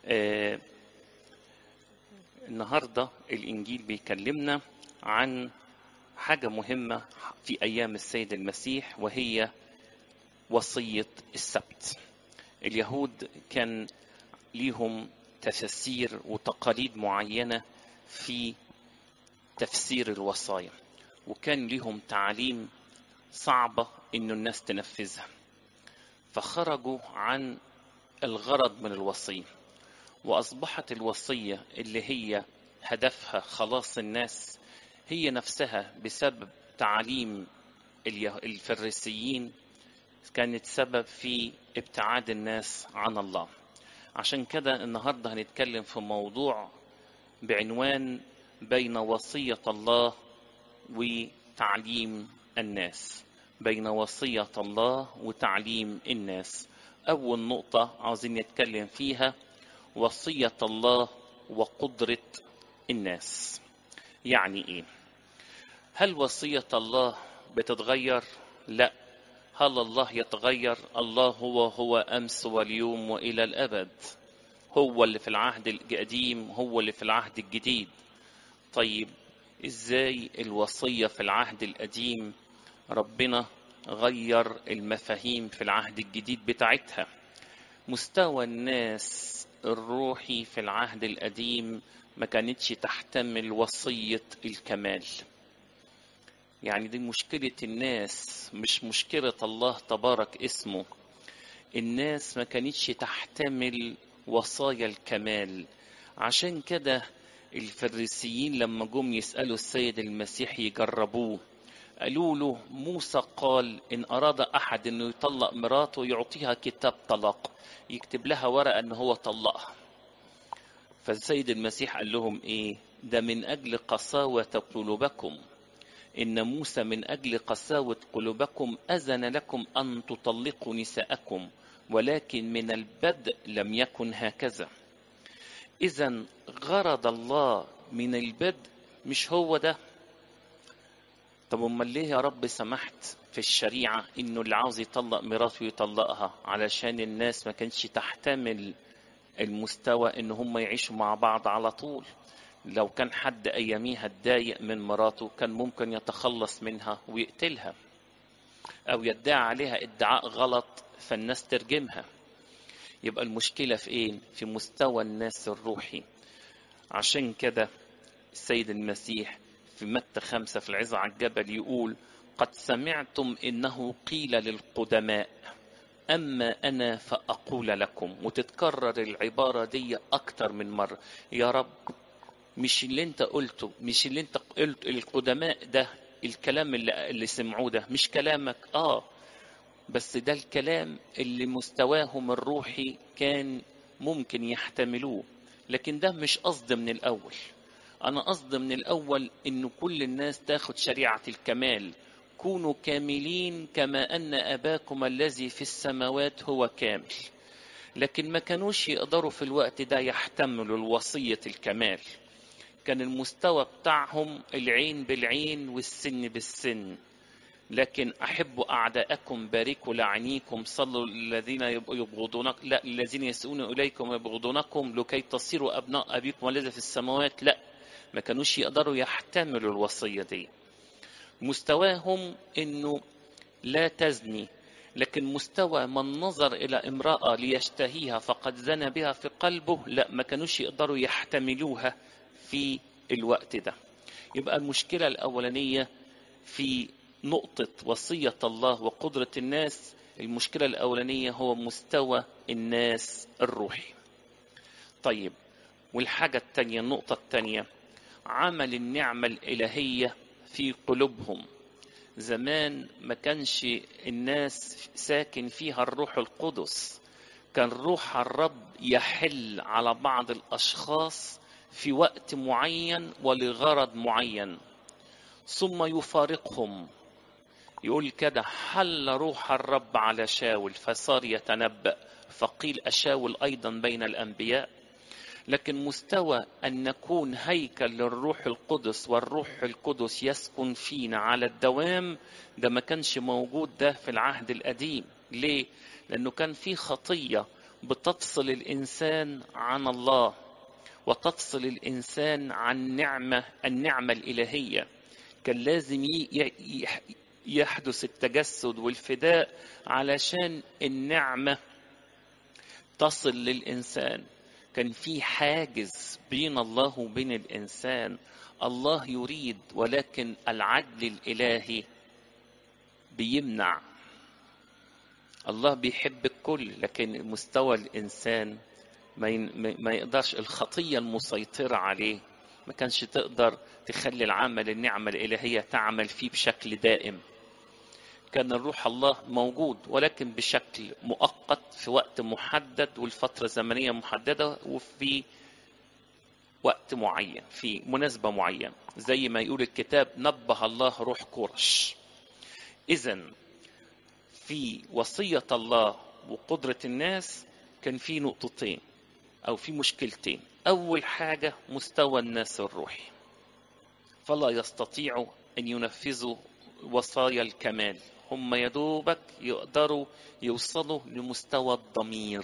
آه النهارده الانجيل بيكلمنا عن حاجه مهمه في ايام السيد المسيح وهي وصيه السبت اليهود كان ليهم تفسير وتقاليد معينه في تفسير الوصايا وكان ليهم تعاليم صعبه انه الناس تنفذها فخرجوا عن الغرض من الوصيه واصبحت الوصيه اللي هي هدفها خلاص الناس هي نفسها بسبب تعاليم الفريسيين كانت سبب في ابتعاد الناس عن الله عشان كده النهارده هنتكلم في موضوع بعنوان بين وصيه الله وتعليم الناس بين وصيه الله وتعليم الناس اول نقطه عاوزين نتكلم فيها وصيه الله وقدره الناس يعني ايه هل وصيه الله بتتغير لا هل الله يتغير الله هو هو امس واليوم والى الابد هو اللي في العهد القديم هو اللي في العهد الجديد طيب ازاي الوصيه في العهد القديم ربنا غير المفاهيم في العهد الجديد بتاعتها مستوى الناس الروحي في العهد القديم ما كانتش تحتمل وصيه الكمال يعني دي مشكلة الناس مش مشكلة الله تبارك اسمه الناس ما كانتش تحتمل وصايا الكمال عشان كده الفريسيين لما جم يسألوا السيد المسيح يجربوه قالوا له موسى قال إن أراد أحد إنه يطلق مراته يعطيها كتاب طلاق يكتب لها ورقة إن هو طلقها فالسيد المسيح قال لهم إيه ده من أجل قساوة قلوبكم إن موسى من أجل قساوة قلوبكم أذن لكم أن تطلقوا نساءكم ولكن من البدء لم يكن هكذا إذا غرض الله من البدء مش هو ده طب امال ليه يا رب سمحت في الشريعة إنه اللي عاوز يطلق مراته يطلقها علشان الناس ما كانتش تحتمل المستوى إن هم يعيشوا مع بعض على طول لو كان حد أياميها اتضايق من مراته كان ممكن يتخلص منها ويقتلها أو يدعي عليها ادعاء غلط فالناس ترجمها يبقى المشكلة في إيه؟ في مستوى الناس الروحي عشان كده السيد المسيح في متى خمسة في العظة على الجبل يقول قد سمعتم إنه قيل للقدماء أما أنا فأقول لكم وتتكرر العبارة دي أكتر من مرة يا رب مش اللي انت قلته مش اللي انت قلت القدماء ده الكلام اللي, اللي سمعوه ده مش كلامك اه بس ده الكلام اللي مستواهم الروحي كان ممكن يحتملوه لكن ده مش قصد من الاول انا قصد من الاول ان كل الناس تاخد شريعه الكمال كونوا كاملين كما ان اباكم الذي في السماوات هو كامل لكن ما كانوش يقدروا في الوقت ده يحتملوا الوصيه الكمال كان المستوى بتاعهم العين بالعين والسن بالسن لكن أحبوا أعداءكم باركوا لعنيكم صلوا الذين يبغضونك لا الذين يسؤون إليكم ويبغضونكم لكي تصيروا أبناء أبيكم الذي في السماوات لا ما كانوش يقدروا يحتملوا الوصية دي مستواهم إنه لا تزني لكن مستوى من نظر إلى امرأة ليشتهيها فقد زنى بها في قلبه لا ما كانوش يقدروا يحتملوها في الوقت ده يبقى المشكلة الأولانية في نقطة وصية الله وقدرة الناس المشكلة الأولانية هو مستوى الناس الروحي طيب والحاجة التانية النقطة التانية عمل النعمة الإلهية في قلوبهم زمان ما كانش الناس ساكن فيها الروح القدس كان روح الرب يحل على بعض الأشخاص في وقت معين ولغرض معين ثم يفارقهم يقول كده حل روح الرب على شاول فصار يتنبأ فقيل أشاول أيضا بين الأنبياء لكن مستوى أن نكون هيكل للروح القدس والروح القدس يسكن فينا على الدوام ده ما كانش موجود ده في العهد القديم ليه؟ لأنه كان في خطية بتفصل الإنسان عن الله وتفصل الإنسان عن نعمة النعمة الإلهية كان لازم يحدث التجسد والفداء علشان النعمة تصل للإنسان كان في حاجز بين الله وبين الإنسان الله يريد ولكن العدل الإلهي بيمنع الله بيحب الكل لكن مستوى الإنسان ما يقدرش الخطية المسيطرة عليه ما كانش تقدر تخلي العمل النعمة الإلهية تعمل فيه بشكل دائم كان الروح الله موجود ولكن بشكل مؤقت في وقت محدد والفترة زمنية محددة وفي وقت معين في مناسبة معينة زي ما يقول الكتاب نبه الله روح كورش إذا في وصية الله وقدرة الناس كان في نقطتين أو في مشكلتين أول حاجة مستوى الناس الروحي فلا يستطيعوا أن ينفذوا وصايا الكمال هم يدوبك يقدروا يوصلوا لمستوى الضمير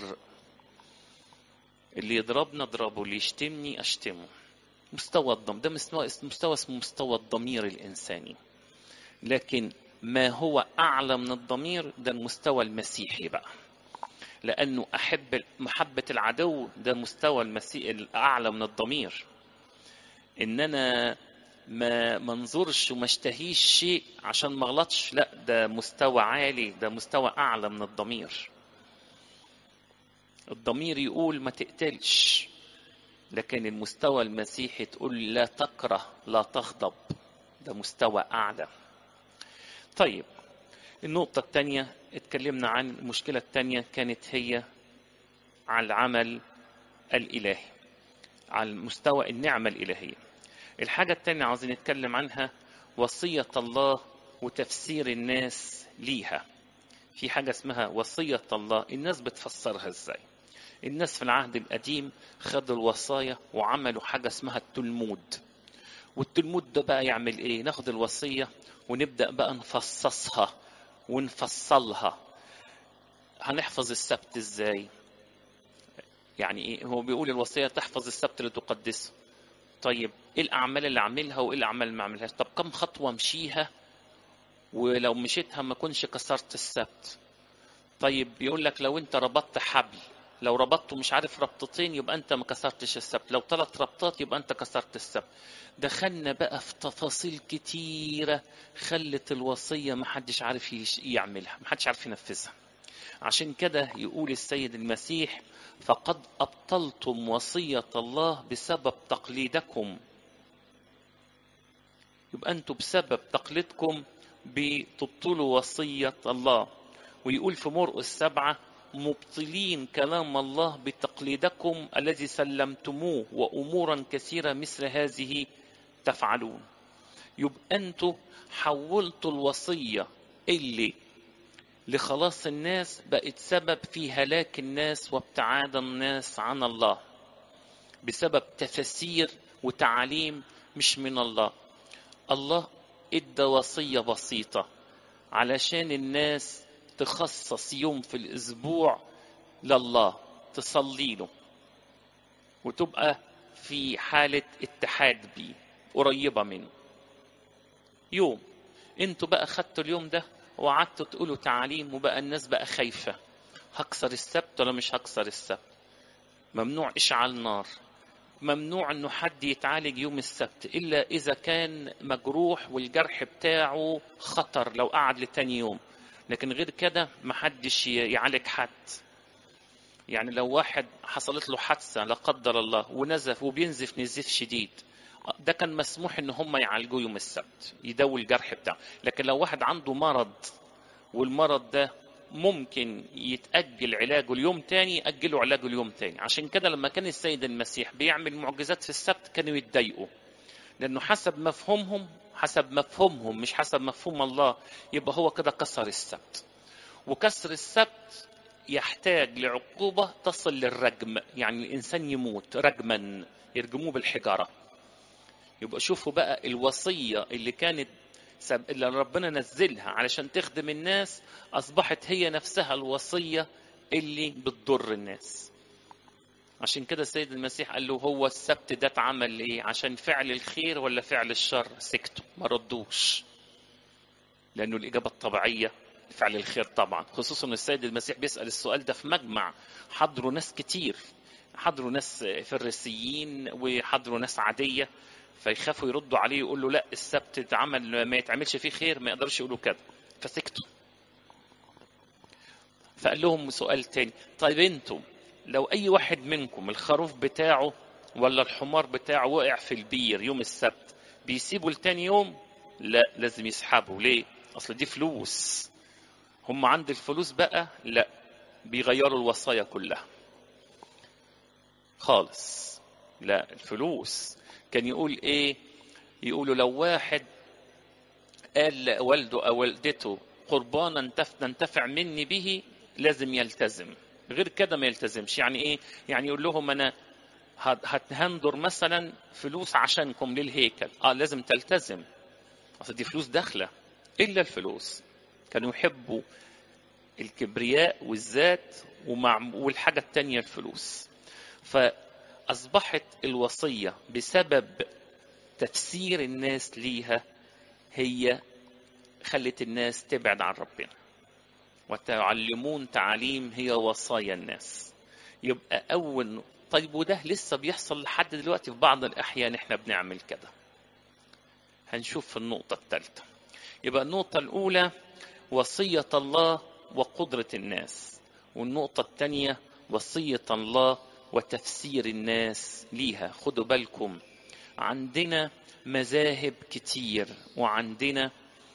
اللي يضربنا اضربه اللي يشتمني اشتمه مستوى الضمير ده مستوى مستوى اسمه مستوى الضمير الانساني لكن ما هو اعلى من الضمير ده المستوى المسيحي بقى لانه احب محبه العدو ده مستوى المسيح الاعلى من الضمير ان انا ما منظرش وما اشتهيش شيء عشان ما اغلطش لا ده مستوى عالي ده مستوى اعلى من الضمير الضمير يقول ما تقتلش لكن المستوى المسيحي تقول لا تكره لا تغضب ده مستوى اعلى طيب النقطة الثانية اتكلمنا عن المشكلة الثانية كانت هي على العمل الإلهي على مستوى النعمة الإلهية الحاجة الثانية عاوزين نتكلم عنها وصية الله وتفسير الناس ليها في حاجة اسمها وصية الله الناس بتفسرها ازاي الناس في العهد القديم خدوا الوصايا وعملوا حاجة اسمها التلمود والتلمود ده بقى يعمل ايه ناخد الوصية ونبدأ بقى نفصصها ونفصلها هنحفظ السبت ازاي يعني ايه هو بيقول الوصية تحفظ السبت لتقدسه طيب ايه الاعمال اللي اعملها وايه الاعمال اللي ما اعملهاش طب كم خطوه امشيها ولو مشيتها ما كنش كسرت السبت طيب بيقول لك لو انت ربطت حبل لو ربطته مش عارف ربطتين يبقى انت ما كسرتش السبت لو ثلاث ربطات يبقى انت كسرت السبت دخلنا بقى في تفاصيل كتيرة خلت الوصية ما حدش عارف يعملها ما حدش عارف ينفذها عشان كده يقول السيد المسيح فقد أبطلتم وصية الله بسبب تقليدكم يبقى أنتم بسبب تقليدكم بتبطلوا وصية الله ويقول في مرقس سبعة مبطلين كلام الله بتقليدكم الذي سلمتموه وأمورا كثيرة مثل هذه تفعلون يبقى أنتم حولتوا الوصية اللي لخلاص الناس بقت سبب في هلاك الناس وابتعاد الناس عن الله بسبب تفسير وتعاليم مش من الله الله ادى وصيه بسيطه علشان الناس تخصص يوم في الاسبوع لله تصلي له وتبقى في حاله اتحاد بيه قريبه منه يوم انتوا بقى خدتوا اليوم ده وقعدتوا تقولوا تعاليم وبقى الناس بقى خايفة هكسر السبت ولا مش هكسر السبت ممنوع إشعال نار ممنوع انه حد يتعالج يوم السبت الا اذا كان مجروح والجرح بتاعه خطر لو قعد لتاني يوم لكن غير كده محدش يعالج حد يعني لو واحد حصلت له حادثه لا قدر الله ونزف وبينزف نزيف شديد ده كان مسموح ان هم يعالجوه يوم السبت يداوي الجرح بتاعه لكن لو واحد عنده مرض والمرض ده ممكن يتأجل علاجه اليوم تاني يأجلوا علاجه اليوم تاني عشان كده لما كان السيد المسيح بيعمل معجزات في السبت كانوا يتضايقوا لأنه حسب مفهومهم حسب مفهومهم مش حسب مفهوم الله يبقى هو كده كسر السبت وكسر السبت يحتاج لعقوبة تصل للرجم يعني الإنسان يموت رجما يرجموه بالحجارة يبقى شوفوا بقى الوصية اللي كانت اللي ربنا نزلها علشان تخدم الناس أصبحت هي نفسها الوصية اللي بتضر الناس عشان كده السيد المسيح قال له هو السبت ده اتعمل ايه عشان فعل الخير ولا فعل الشر سكتوا ما ردوش لانه الاجابه الطبيعيه فعل الخير طبعا خصوصا السيد المسيح بيسال السؤال ده في مجمع حضروا ناس كتير حضروا ناس فريسيين وحضروا ناس عاديه فيخافوا يردوا عليه يقولوا لا السبت اتعمل ما يتعملش فيه خير ما يقدرش يقولوا كده فسكتوا فقال لهم سؤال تاني طيب انتم لو اي واحد منكم الخروف بتاعه ولا الحمار بتاعه وقع في البير يوم السبت بيسيبه لتاني يوم لا لازم يسحبه ليه اصل دي فلوس هم عند الفلوس بقى لا بيغيروا الوصايا كلها خالص لا الفلوس كان يقول ايه يقولوا لو واحد قال لوالده او والدته قربانا ننتفع مني به لازم يلتزم غير كده ما يلتزمش يعني ايه يعني يقول لهم انا هندر مثلا فلوس عشانكم للهيكل اه لازم تلتزم اصل دي فلوس داخله الا الفلوس كانوا يحبوا الكبرياء والذات ومع والحاجه التانية الفلوس فاصبحت الوصيه بسبب تفسير الناس ليها هي خلت الناس تبعد عن ربنا وتعلمون تعاليم هي وصايا الناس يبقى أول طيب وده لسه بيحصل لحد دلوقتي في بعض الأحيان إحنا بنعمل كده هنشوف في النقطة الثالثة يبقى النقطة الأولى وصية الله وقدرة الناس والنقطة الثانية وصية الله وتفسير الناس ليها خدوا بالكم عندنا مذاهب كتير وعندنا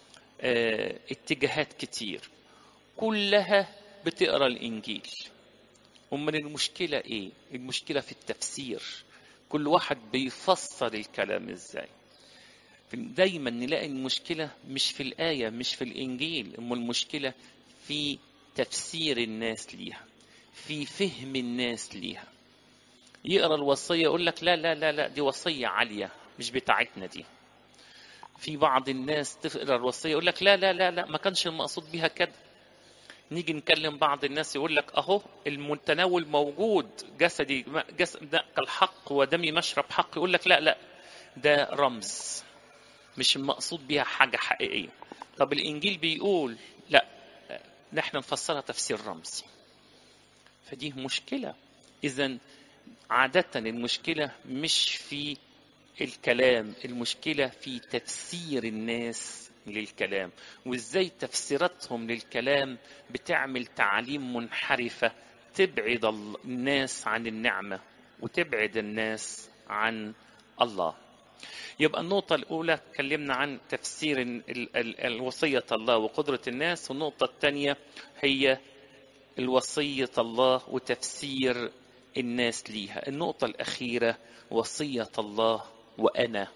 اه اتجاهات كتير كلها بتقرا الانجيل امال المشكله ايه المشكله في التفسير كل واحد بيفسر الكلام ازاي دايما نلاقي المشكله مش في الايه مش في الانجيل اما المشكله في تفسير الناس ليها في فهم الناس ليها يقرا الوصيه يقول لك لا لا لا لا دي وصيه عاليه مش بتاعتنا دي في بعض الناس تقرا الوصيه يقول لك لا لا لا لا ما كانش المقصود بيها كده نيجي نكلم بعض الناس يقول لك اهو المتناول موجود جسدي جسد كالحق ودمي مشرب حق يقول لك لا لا ده رمز مش المقصود بيها حاجة حقيقية طب الإنجيل بيقول لا نحن نفسرها تفسير رمزي فدي مشكلة إذا عادة المشكلة مش في الكلام المشكلة في تفسير الناس للكلام وازاي تفسيراتهم للكلام بتعمل تعاليم منحرفة تبعد الناس عن النعمة وتبعد الناس عن الله يبقى النقطة الأولى اتكلمنا عن تفسير الوصية الله وقدرة الناس والنقطة الثانية هي الوصية الله وتفسير الناس ليها النقطة الأخيرة وصية الله وأنا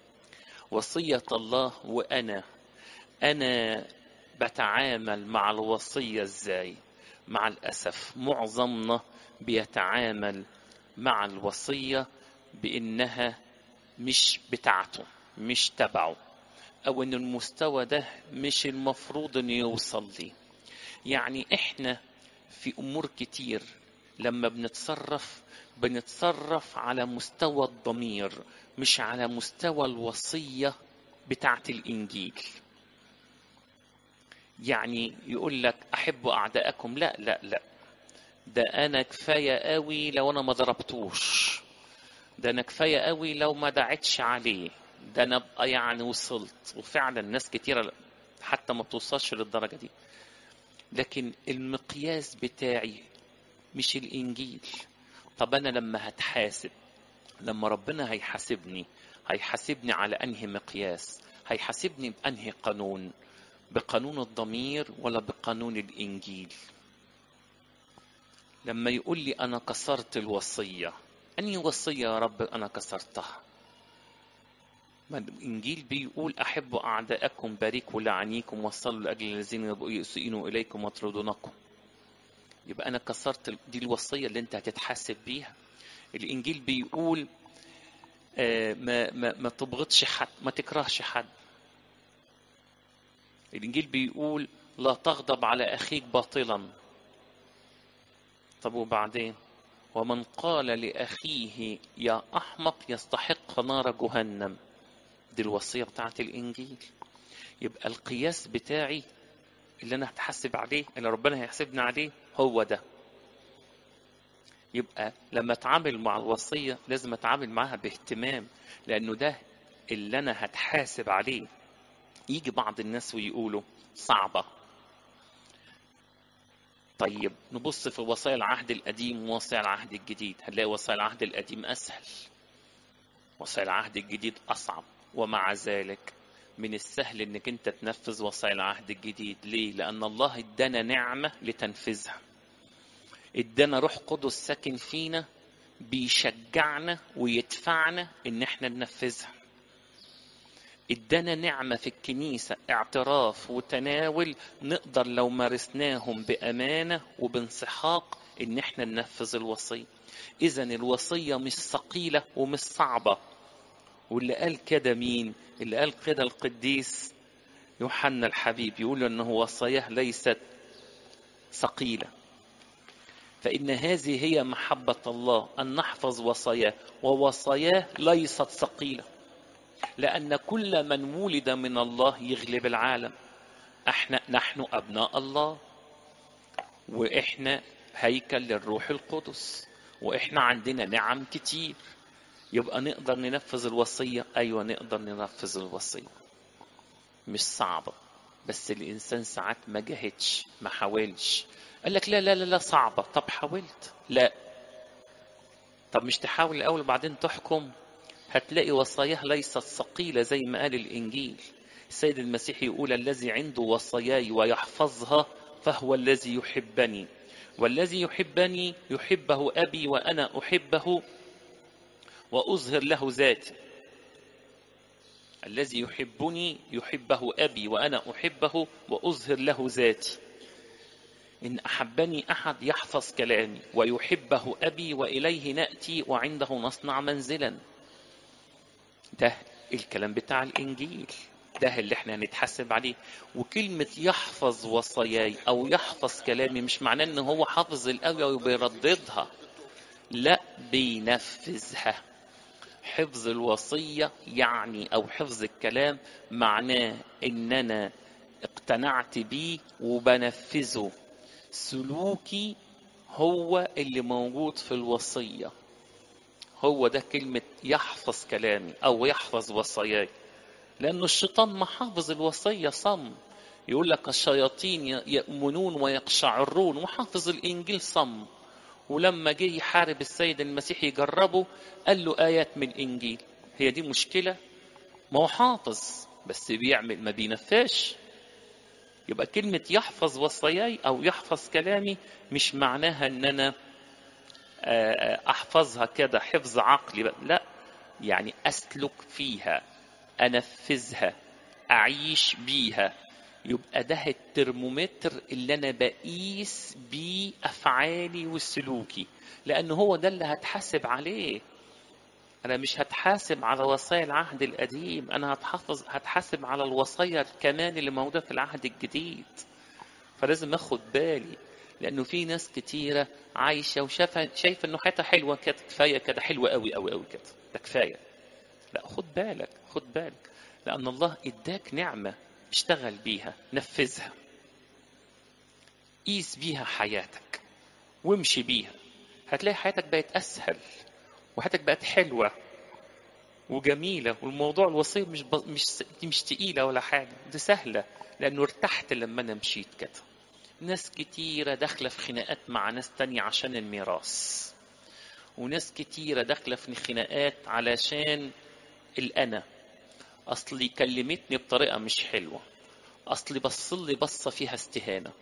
وصية الله وأنا أنا بتعامل مع الوصية إزاي مع الأسف معظمنا بيتعامل مع الوصية بإنها مش بتاعته مش تبعه أو إن المستوى ده مش المفروض إنه يوصل ليه يعني إحنا في أمور كتير لما بنتصرف بنتصرف على مستوى الضمير مش على مستوى الوصية بتاعت الإنجيل يعني يقول لك أحبوا أعداءكم لا لا لا ده أنا كفاية قوي لو أنا ما ضربتوش ده أنا كفاية قوي لو ما دعتش عليه ده أنا أبقى يعني وصلت وفعلا ناس كتيرة حتى ما بتوصلش للدرجة دي لكن المقياس بتاعي مش الإنجيل طب أنا لما هتحاسب لما ربنا هيحاسبني هيحاسبني على أنهي مقياس هيحاسبني بأنهي قانون بقانون الضمير ولا بقانون الإنجيل لما يقول لي أنا كسرت الوصية أنهي وصية يا رب أنا كسرتها ما الإنجيل بيقول أحبوا أعداءكم باركوا لعنيكم وصلوا لأجل الذين يسيئون إليكم ويطردونكم يبقى أنا كسرت دي الوصية اللي أنت هتتحاسب بيها الإنجيل بيقول آه ما ما ما تبغضش حد ما تكرهش حد الإنجيل بيقول لا تغضب على أخيك باطلا طب وبعدين ومن قال لأخيه يا أحمق يستحق نار جهنم دي الوصية بتاعت الإنجيل يبقى القياس بتاعي اللي أنا هتحاسب عليه اللي ربنا هيحاسبني عليه هو ده يبقى لما اتعامل مع الوصية لازم اتعامل معاها باهتمام لأنه ده اللي أنا هتحاسب عليه يجي بعض الناس ويقولوا صعبة طيب نبص في وصايا العهد القديم ووصايا العهد الجديد هنلاقي وصايا العهد القديم أسهل وصايا العهد الجديد أصعب ومع ذلك من السهل انك انت تنفذ وصايا العهد الجديد ليه لان الله ادانا نعمه لتنفيذها ادانا روح قدس ساكن فينا بيشجعنا ويدفعنا ان احنا ننفذها ادانا نعمه في الكنيسه اعتراف وتناول نقدر لو مارسناهم بامانه وبانسحاق ان احنا ننفذ الوصيه اذا الوصيه مش ثقيله ومش صعبه واللي قال كده مين اللي قال كده القديس يوحنا الحبيب يقول انه وصاياه ليست ثقيله فان هذه هي محبه الله ان نحفظ وصاياه ووصاياه ليست ثقيله لان كل من ولد من الله يغلب العالم احنا نحن ابناء الله واحنا هيكل للروح القدس واحنا عندنا نعم كتير يبقى نقدر ننفذ الوصية أيوة نقدر ننفذ الوصية مش صعبة بس الإنسان ساعات ما جاهدش ما حاولش قال لك لا لا لا لا صعبة طب حاولت لا طب مش تحاول الأول وبعدين تحكم هتلاقي وصاياه ليست ثقيلة زي ما قال الإنجيل السيد المسيح يقول الذي عنده وصاياي ويحفظها فهو الذي يحبني والذي يحبني يحبه أبي وأنا أحبه وأظهر له ذاتي الذي يحبني يحبه أبي وأنا أحبه وأظهر له ذاتي إن أحبني أحد يحفظ كلامي ويحبه أبي وإليه نأتي وعنده نصنع منزلا ده الكلام بتاع الإنجيل ده اللي احنا هنتحاسب عليه وكلمة يحفظ وصاياي أو يحفظ كلامي مش معناه إن هو حافظ الآية وبيرددها لا بينفذها حفظ الوصية يعني أو حفظ الكلام معناه إن أنا اقتنعت بيه وبنفذه سلوكي هو اللي موجود في الوصية هو ده كلمة يحفظ كلامي أو يحفظ وصاياي لأن الشيطان محافظ الوصية صم يقول لك الشياطين يأمنون ويقشعرون وحافظ الإنجيل صم ولما جه يحارب السيد المسيح يجربه قال له آيات من الإنجيل هي دي مشكلة ما هو حافظ بس بيعمل ما بينفذش يبقى كلمة يحفظ وصاياي أو يحفظ كلامي مش معناها إن أنا أحفظها كده حفظ عقلي لا يعني أسلك فيها أنفذها أعيش بيها يبقى ده الترمومتر اللي انا بقيس بيه افعالي وسلوكي لان هو ده اللي هتحاسب عليه انا مش هتحاسب على وصايا العهد القديم انا هتحافظ هتحاسب على الوصايا كمان اللي موجوده في العهد الجديد فلازم اخد بالي لانه في ناس كتيره عايشه وشايفه شايفه انه حياتها حلوه كده كفايه كده حلوه قوي قوي قوي كده ده كفايه لا خد بالك خد بالك لان الله اداك نعمه اشتغل بيها نفذها قيس بيها حياتك وامشي بيها هتلاقي حياتك بقت اسهل وحياتك بقت حلوه وجميله والموضوع الوصيه مش ب... مش مش تقيله ولا حاجه دي سهله لانه ارتحت لما انا مشيت كده ناس كتيرة داخلة في خناقات مع ناس تانية عشان الميراث وناس كتيرة داخلة في خناقات علشان الأنا أصلي كلمتني بطريقة مش حلوة أصلي بصلي بصة فيها استهانة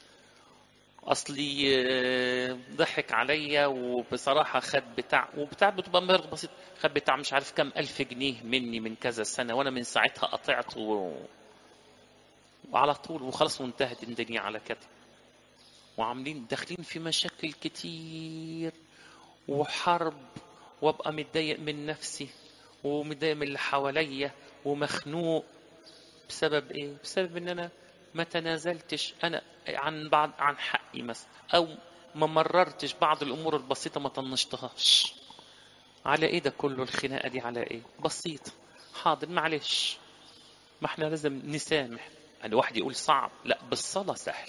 أصلي ضحك عليا وبصراحة خد بتاع وبتاع بتبقى مبالغ بسيط خد بتاع مش عارف كام ألف جنيه مني من كذا سنة وأنا من ساعتها قطعت و... وعلى طول وخلاص وانتهت الدنيا على كده وعاملين داخلين في مشاكل كتير وحرب وابقى متضايق من نفسي ومتضايق من اللي حواليا ومخنوق بسبب ايه؟ بسبب ان انا ما تنازلتش انا عن بعض عن حقي مثلا او ما مررتش بعض الامور البسيطه ما طنشتهاش على ايه ده كله الخناقه دي على ايه بسيطه حاضر معلش ما احنا لازم نسامح يعني واحد يقول صعب لا بالصلاه سهل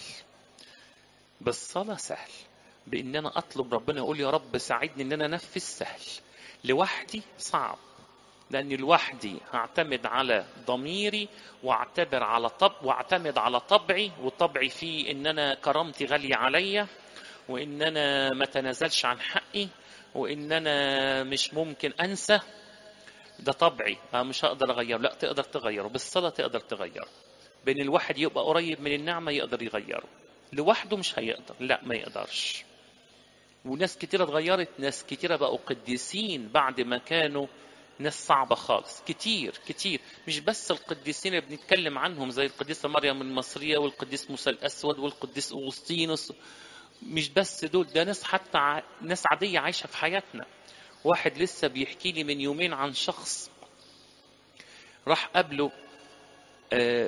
بالصلاه سهل بان انا اطلب ربنا يقول يا رب ساعدني ان انا انفذ سهل لوحدي صعب لاني لوحدي هعتمد على ضميري واعتبر على طب واعتمد على طبعي وطبعي فيه ان انا كرامتي غاليه عليا وان انا ما تنازلش عن حقي وان انا مش ممكن انسى ده طبعي أنا مش هقدر اغيره لا تقدر تغيره بالصلاه تقدر تغيره بين الواحد يبقى قريب من النعمه يقدر يغيره لوحده مش هيقدر لا ما يقدرش وناس كتيرة اتغيرت ناس كتيرة بقوا قديسين بعد ما كانوا ناس صعبة خالص كتير كتير مش بس القديسين اللي بنتكلم عنهم زي القديسة مريم المصرية والقديس موسى الأسود والقديس أغسطينوس مش بس دول ده ناس حتى ع... ناس عادية عايشة في حياتنا واحد لسه بيحكي لي من يومين عن شخص راح قابله آه،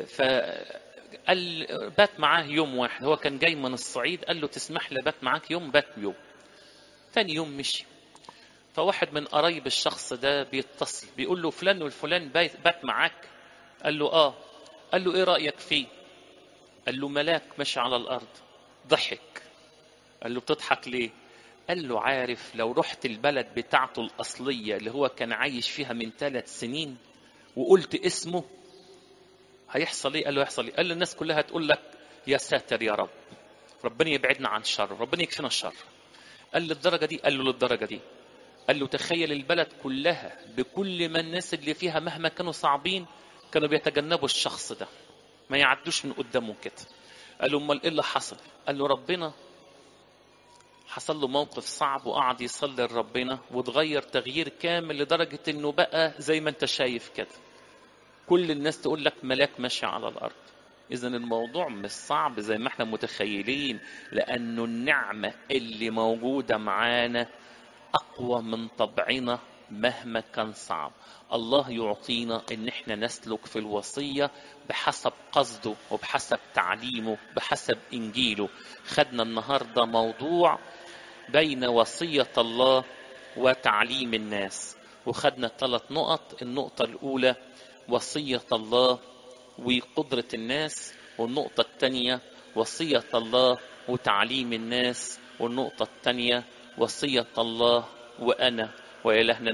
فقال بات معاه يوم واحد هو كان جاي من الصعيد قال له تسمح لي بات معاك يوم بات يوم تاني يوم مشي فواحد من قرايب الشخص ده بيتصل بيقول له فلان والفلان بات بات معاك قال له اه قال له ايه رايك فيه قال له ملاك ماشي على الارض ضحك قال له بتضحك ليه قال له عارف لو رحت البلد بتاعته الأصلية اللي هو كان عايش فيها من ثلاث سنين وقلت اسمه هيحصل ايه؟ قال له يحصل ايه؟ قال له الناس كلها تقول لك يا ساتر يا رب ربنا يبعدنا عن الشر ربنا يكفينا الشر قال للدرجة دي قال له للدرجة دي قال له تخيل البلد كلها بكل ما الناس اللي فيها مهما كانوا صعبين كانوا بيتجنبوا الشخص ده ما يعدوش من قدامه كده قال له امال ايه اللي حصل قال له ربنا حصل له موقف صعب وقعد يصلي لربنا وتغير تغيير كامل لدرجة انه بقى زي ما انت شايف كده كل الناس تقول لك ملاك ماشي على الارض اذا الموضوع مش صعب زي ما احنا متخيلين لانه النعمة اللي موجودة معانا اقوى من طبعنا مهما كان صعب الله يعطينا ان احنا نسلك في الوصية بحسب قصده وبحسب تعليمه بحسب انجيله خدنا النهاردة موضوع بين وصية الله وتعليم الناس وخدنا ثلاث نقط النقطة الأولى وصية الله وقدرة الناس والنقطة الثانية وصية الله وتعليم الناس والنقطة الثانية وصية الله وأنا وإلهنا